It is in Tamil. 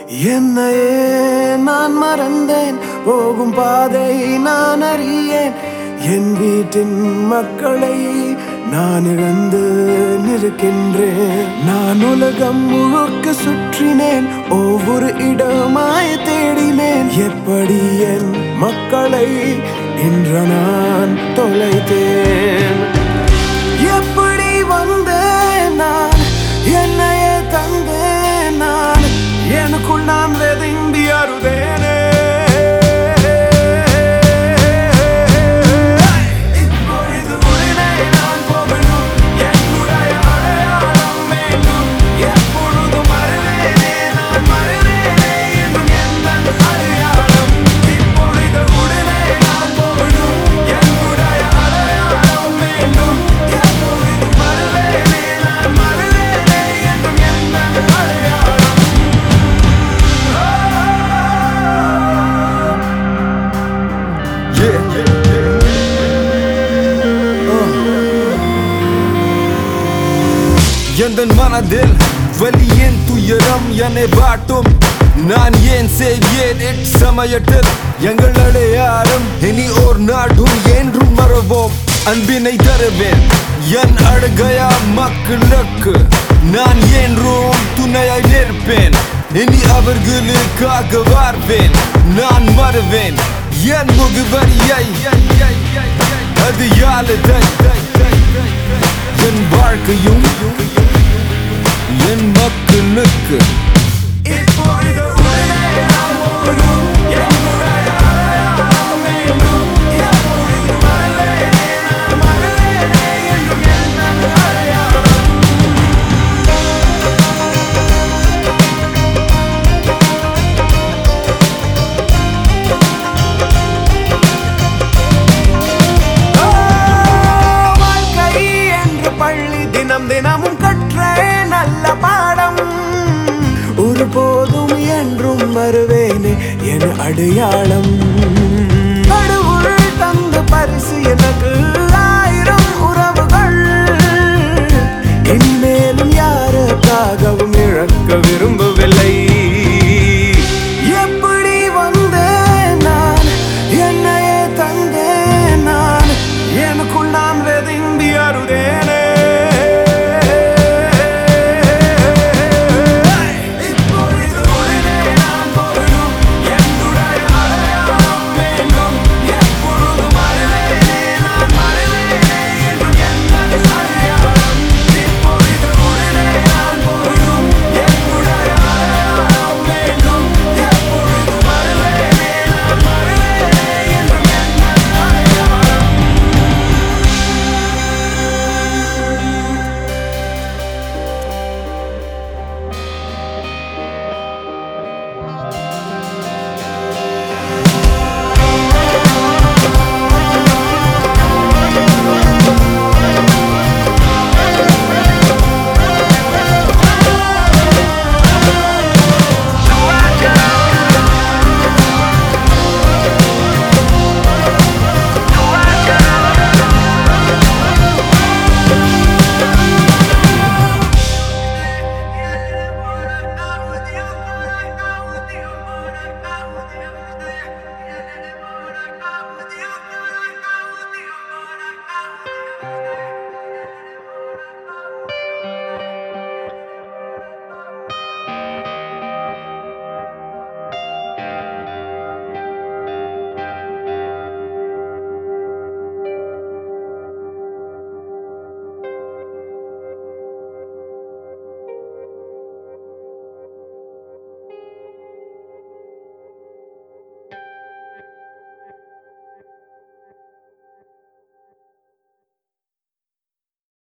என்னையே நான் மறந்தேன் போகும் பாதை நான் அறியேன் என் வீட்டின் மக்களை நான் இழந்து நிற்கின்றேன் நான் உலகம் முழுக்க சுற்றினேன் ஒவ்வொரு இடமாய் தேடினேன் எப்படி என் மக்களை இன்று நான் தொலைத்தேன் எப்படி வந்தேன் நான் என்னையே தந்தேன் நான் எனக்குள் நான் வெதும்பி அருதேனே இப்பொழுது உடனே நான் போகணும் என்னுடைய அடையாளம் வேண்டும் எப்பொழுதும் மறவேனே நான் மறவேனே என்றும் எந்த அடையாளம் இப்பொழுது உடனே நான் போகணும் என்னுடைய அடையாளம் வேண்டும் எப்பொழுதும் மறவேனே நான் மறவேனே என்றும் எந்த அடையாளம் எந்தன் மனதில் வலியின் துயரம் என்னை வாட்டும் நான் ஏன் செய்வேன் சமயத்தில் எங்கள் அடையாளம் இனி ஓர் நாடும் என்றும் மறவோம் அன்பினை தருவேன் என் அழுகையா மக்களுக்கு நான் என்றும் துணையாய் நிற்பேன் இனி அவர்களுக்காக வாழ்வேன் நான் மறுவேன் என் முகவரியை அது யாழதை என் வாழ்க்கையும் என் மக்களுக்கு இப்பொழுது உடனே நான் போகணும் என்னுடைய அடையாளம் வேண்டும் எப்பொழுதும் மறவேனே நான் மறவேனே என்றும் எந்த அடையாளம் வாழ்க்கை என்று பள்ளி தினம் தினமும் கற்றே நல்ல பாடம் ஒருபோதும் என்றும் வருவேனே என் அடையாளம் கடவுள் தந்த பரிசு எனக்கு